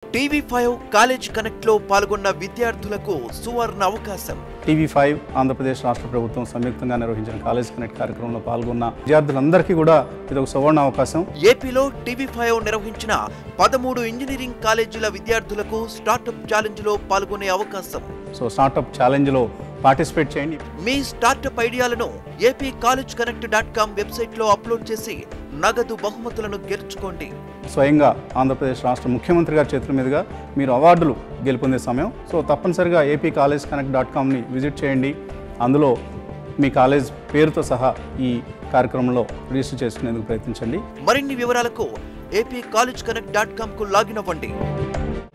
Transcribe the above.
TV five college connect లో పాల్గొన్న విద్యార్థులకు సువర్ణ అవకాశం టీవీ ఫైవ్ ఆంధ్రప్రదేశ్ రాష్ట్ర ప్రభుత్వం సంయుక్తంగా నిర్వహించిన కాలేజ్ కనెక్ట్ కార్యక్రమంలో పాల్గొన్న విద్యార్థులందరికీ కూడా ఇది ఒక సువర్ణ అవకాశం ఏపీలో టీవీ ఫైవ్ నిర్వహించిన పదమూడు ఇంజనీరింగ్ కాలేజీల విద్యార్థులకు స్టార్టప్ ఛాలెంజ్ లో పాల్గొనే అవకాశం సో స్టార్టప్ ఛాలెంజ్లో పార్టిసిపేట్ చేయండి మీ స్టార్టప్ ఐడియాలను AP college connect dot com website లో అప్లోడ్ చేసి నగదు బహుమతులను గెలుచుకోండి స్వయంగా ఆంధ్రప్రదేశ్ రాష్ట్ర ముఖ్యమంత్రి గారి చేతుల మీదుగా మీరు అవార్డులు గెలుపొందే సమయం సో తప్పనిసరిగా ఏపీ కాలేజ్ కనెక్ట్ డాట్ కామ్ని విజిట్ చేయండి అందులో మీ కాలేజ్ పేరుతో సహా ఈ కార్యక్రమంలో రిజిస్టర్ చేసుకునేందుకు ప్రయత్నించండి మరిన్ని వివరాలకు AP college connect dot com కు లాగిన్ అవ్వండి